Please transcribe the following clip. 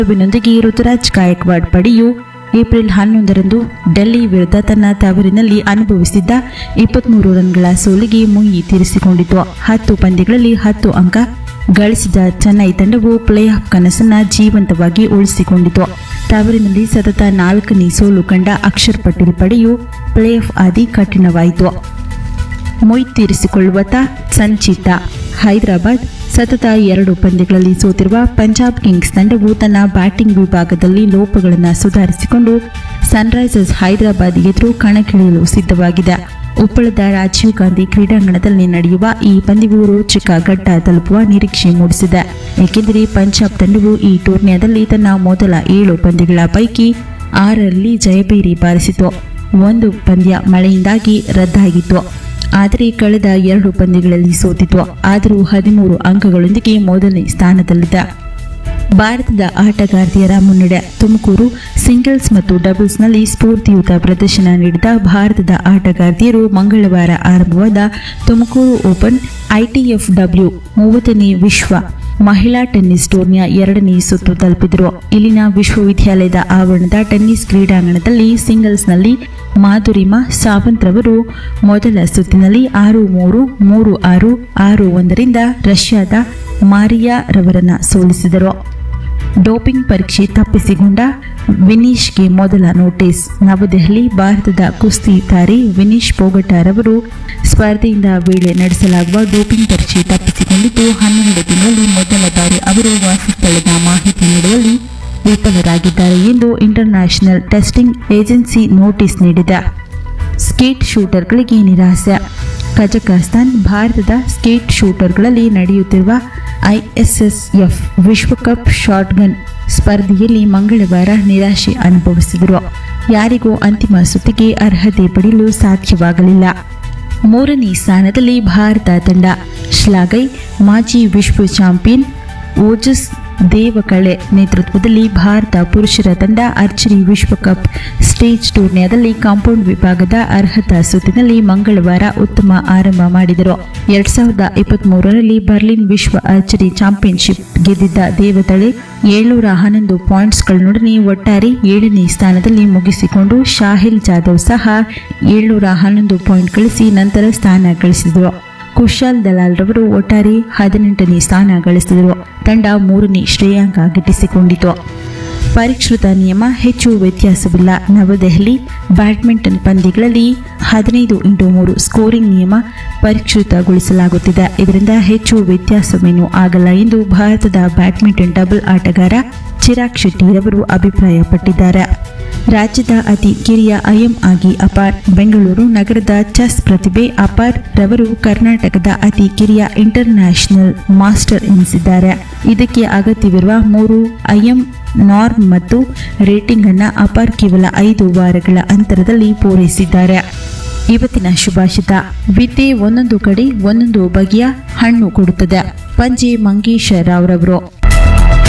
ಗೆಲುವಿನೊಂದಿಗೆ ಋತುರಾಜ್ ಗಾಯಕ್ವಾಡ್ ಪಡೆಯು ಏಪ್ರಿಲ್ ಹನ್ನೊಂದರಂದು ಡೆಲ್ಲಿ ವಿರುದ್ಧ ತನ್ನ ತವರಿನಲ್ಲಿ ಅನುಭವಿಸಿದ್ದ ಇಪ್ಪತ್ಮೂರು ರನ್ಗಳ ಸೋಲಿಗೆ ಮುಯಿ ತೀರಿಸಿಕೊಂಡಿತು ಹತ್ತು ಪಂದ್ಯಗಳಲ್ಲಿ ಹತ್ತು ಅಂಕ ಗಳಿಸಿದ ಚೆನ್ನೈ ತಂಡವು ಪ್ಲೇ ಆಫ್ ಕನಸನ್ನ ಜೀವಂತವಾಗಿ ಉಳಿಸಿಕೊಂಡಿತು ತವರಿನಲ್ಲಿ ಸತತ ನಾಲ್ಕನೇ ಸೋಲು ಕಂಡ ಅಕ್ಷರ್ ಪಟೇಲ್ ಪಡೆಯು ಪ್ಲೇ ಆಫ್ ಆದಿ ಕಠಿಣವಾಯಿತು ಮೊಯ್ ತೀರಿಸಿಕೊಳ್ಳುವತ್ತ ಸಂಚಿತ ಹೈದರಾಬಾದ್ ಸತತ ಎರಡು ಪಂದ್ಯಗಳಲ್ಲಿ ಸೋತಿರುವ ಪಂಜಾಬ್ ಕಿಂಗ್ಸ್ ತಂಡವು ತನ್ನ ಬ್ಯಾಟಿಂಗ್ ವಿಭಾಗದಲ್ಲಿ ಲೋಪಗಳನ್ನು ಸುಧಾರಿಸಿಕೊಂಡು ಸನ್ರೈಸರ್ಸ್ ಹೈದರಾಬಾದ್ ಎದುರು ಕಣಕ್ಕಿಳಿಯಲು ಸಿದ್ಧವಾಗಿದೆ ಉಪ್ಪಳದ ರಾಜೀವ್ ಗಾಂಧಿ ಕ್ರೀಡಾಂಗಣದಲ್ಲಿ ನಡೆಯುವ ಈ ಪಂದ್ಯವು ರೋಚಕ ಘಟ್ಟ ತಲುಪುವ ನಿರೀಕ್ಷೆ ಮೂಡಿಸಿದೆ ಏಕೆಂದರೆ ಪಂಜಾಬ್ ತಂಡವು ಈ ಟೂರ್ನಿಯಾದಲ್ಲಿ ತನ್ನ ಮೊದಲ ಏಳು ಪಂದ್ಯಗಳ ಪೈಕಿ ಆರರಲ್ಲಿ ಜಯಬೇರಿ ಬಾರಿಸಿತು ಒಂದು ಪಂದ್ಯ ಮಳೆಯಿಂದಾಗಿ ರದ್ದಾಗಿತ್ತು ಆದರೆ ಕಳೆದ ಎರಡು ಪಂದ್ಯಗಳಲ್ಲಿ ಸೋತಿತು ಆದರೂ ಹದಿಮೂರು ಅಂಕಗಳೊಂದಿಗೆ ಮೊದಲನೇ ಸ್ಥಾನದಲ್ಲಿದೆ ಭಾರತದ ಆಟಗಾರ್ತಿಯರ ಮುನ್ನಡೆ ತುಮಕೂರು ಸಿಂಗಲ್ಸ್ ಮತ್ತು ಡಬಲ್ಸ್ನಲ್ಲಿ ಸ್ಫೂರ್ತಿಯುತ ಪ್ರದರ್ಶನ ನೀಡಿದ ಭಾರತದ ಆಟಗಾರ್ತಿಯರು ಮಂಗಳವಾರ ಆರಂಭವಾದ ತುಮಕೂರು ಓಪನ್ ಐಟಿಎಫ್ ಡಬ್ಲ್ಯೂ ಮೂವತ್ತನೇ ವಿಶ್ವ ಮಹಿಳಾ ಟೆನ್ನಿಸ್ ಟೂರ್ನಿಯ ಎರಡನೇ ಸುತ್ತು ತಲುಪಿದರು ಇಲ್ಲಿನ ವಿಶ್ವವಿದ್ಯಾಲಯದ ಆವರಣದ ಟೆನ್ನಿಸ್ ಕ್ರೀಡಾಂಗಣದಲ್ಲಿ ಸಿಂಗಲ್ಸ್ನಲ್ಲಿ ಮಾಧುರಿಮಾ ಸಾವಂತ್ ರವರು ಮೊದಲ ಸುತ್ತಿನಲ್ಲಿ ಆರು ಮೂರು ಮೂರು ಆರು ಆರು ಒಂದರಿಂದ ರಷ್ಯಾದ ಮಾರಿಯಾ ರವರನ್ನ ಸೋಲಿಸಿದರು ಡೋಪಿಂಗ್ ಪರೀಕ್ಷೆ ತಪ್ಪಿಸಿಕೊಂಡ ವಿನೀಶ್ಗೆ ಮೊದಲ ನೋಟಿಸ್ ನವದೆಹಲಿ ಭಾರತದ ಕುಸ್ತಿ ತಾರೆ ವಿನೀಶ್ ಪೋಗಟಾರವರು ಸ್ಪರ್ಧೆಯಿಂದ ವೇಳೆ ನಡೆಸಲಾಗುವ ಡೋಪಿಂಗ್ ಪರೀಕ್ಷೆ ತಪ್ಪಿಸಿಕೊಂಡಿದ್ದು ಹನ್ನೆರಡು ತಿಂಗಳಲ್ಲಿ ಮೊದಲ ಬಾರಿ ಅವರು ವಾಸಸ್ಥಳದ ಮಾಹಿತಿ ನೀಡುವಲ್ಲಿ ವಿಫಲರಾಗಿದ್ದಾರೆ ಎಂದು ಇಂಟರ್ನ್ಯಾಷನಲ್ ಟೆಸ್ಟಿಂಗ್ ಏಜೆನ್ಸಿ ನೋಟಿಸ್ ನೀಡಿದೆ ಸ್ಕೇಟ್ ಶೂಟರ್ಗಳಿಗೆ ನಿರಾಸೆ ಕಜಕಸ್ತಾನ್ ಭಾರತದ ಸ್ಕೇಟ್ ಶೂಟರ್ಗಳಲ್ಲಿ ನಡೆಯುತ್ತಿರುವ ಐಎಸ್ಎಸ್ಎಫ್ ವಿಶ್ವಕಪ್ ಶಾಟ್ಗನ್ ಸ್ಪರ್ಧೆಯಲ್ಲಿ ಮಂಗಳವಾರ ನಿರಾಶೆ ಅನುಭವಿಸಿದರು ಯಾರಿಗೂ ಅಂತಿಮ ಸುತ್ತಿಗೆ ಅರ್ಹತೆ ಪಡೆಯಲು ಸಾಧ್ಯವಾಗಲಿಲ್ಲ ಮೂರನೇ ಸ್ಥಾನದಲ್ಲಿ ಭಾರತ ತಂಡ ಶ್ಲಾಘೈ ಮಾಜಿ ವಿಶ್ವ ಚಾಂಪಿಯನ್ ಓಜಸ್ ದೇವಕಳೆ ನೇತೃತ್ವದಲ್ಲಿ ಭಾರತ ಪುರುಷರ ತಂಡ ಆರ್ಚರಿ ವಿಶ್ವಕಪ್ ಸ್ಟೇಜ್ ಟೂರ್ನಿಯಾದಲ್ಲಿ ಕಾಂಪೌಂಡ್ ವಿಭಾಗದ ಅರ್ಹತಾ ಸುತ್ತಿನಲ್ಲಿ ಮಂಗಳವಾರ ಉತ್ತಮ ಆರಂಭ ಮಾಡಿದರು ಎರಡ್ ಸಾವಿರದ ಇಪ್ಪತ್ಮೂರರಲ್ಲಿ ಬರ್ಲಿನ್ ವಿಶ್ವ ಆರ್ಚರಿ ಚಾಂಪಿಯನ್ಶಿಪ್ ಗೆದ್ದಿದ್ದ ದೇವತಳೆ ಏಳ್ನೂರ ಹನ್ನೊಂದು ಪಾಯಿಂಟ್ಸ್ಗಳನ್ನೊಡನೆ ಒಟ್ಟಾರೆ ಏಳನೇ ಸ್ಥಾನದಲ್ಲಿ ಮುಗಿಸಿಕೊಂಡು ಶಾಹಿಲ್ ಜಾಧವ್ ಸಹ ಏಳ್ನೂರ ಹನ್ನೊಂದು ಪಾಯಿಂಟ್ ಗಳಿಸಿ ನಂತರ ಸ್ಥಾನ ಗಳಿಸಿದರು ಕುಶಾಲ್ ದಲಾಲ್ ರವರು ಒಟ್ಟಾರೆ ಹದಿನೆಂಟನೇ ಸ್ಥಾನ ಗಳಿಸಿದರು ತಂಡ ಮೂರನೇ ಶ್ರೇಯಾಂಕ ಗಿಟ್ಟಿಸಿಕೊಂಡಿತು ಪರಿಷ್ಕೃತ ನಿಯಮ ಹೆಚ್ಚು ವ್ಯತ್ಯಾಸವಿಲ್ಲ ನವದೆಹಲಿ ಬ್ಯಾಡ್ಮಿಂಟನ್ ಪಂದ್ಯಗಳಲ್ಲಿ ಹದಿನೈದು ಇಂಟು ಮೂರು ಸ್ಕೋರಿಂಗ್ ನಿಯಮ ಪರಿಷ್ಕೃತಗೊಳಿಸಲಾಗುತ್ತಿದೆ ಇದರಿಂದ ಹೆಚ್ಚು ವ್ಯತ್ಯಾಸವೇನೂ ಆಗಲ್ಲ ಎಂದು ಭಾರತದ ಬ್ಯಾಡ್ಮಿಂಟನ್ ಡಬಲ್ ಆಟಗಾರ ಚಿರಾಗ್ ಶೆಟ್ಟಿರವರು ಅಭಿಪ್ರಾಯಪಟ್ಟಿದ್ದಾರೆ ರಾಜ್ಯದ ಅತಿ ಕಿರಿಯ ಐಎಂ ಆಗಿ ಅಪಾರ್ ಬೆಂಗಳೂರು ನಗರದ ಚೆಸ್ ಪ್ರತಿಭೆ ಅಪಾರ್ ರವರು ಕರ್ನಾಟಕದ ಅತಿ ಕಿರಿಯ ಇಂಟರ್ನ್ಯಾಷನಲ್ ಮಾಸ್ಟರ್ ಎನಿಸಿದ್ದಾರೆ ಇದಕ್ಕೆ ಅಗತ್ಯವಿರುವ ಮೂರು ಐಎಂ ನಾರ್ಮ್ ಮತ್ತು ರೇಟಿಂಗ್ ಅನ್ನ ಅಪಾರ್ ಕೇವಲ ಐದು ವಾರಗಳ ಅಂತರದಲ್ಲಿ ಪೂರೈಸಿದ್ದಾರೆ ಇವತ್ತಿನ ಶುಭಾಷಿತ ವಿದ್ಯೆ ಒಂದೊಂದು ಕಡೆ ಒಂದೊಂದು ಬಗೆಯ ಹಣ್ಣು ಕೊಡುತ್ತದೆ ಪಂಜೆ ಮಂಗೇಶ ರಾವ್ರವರು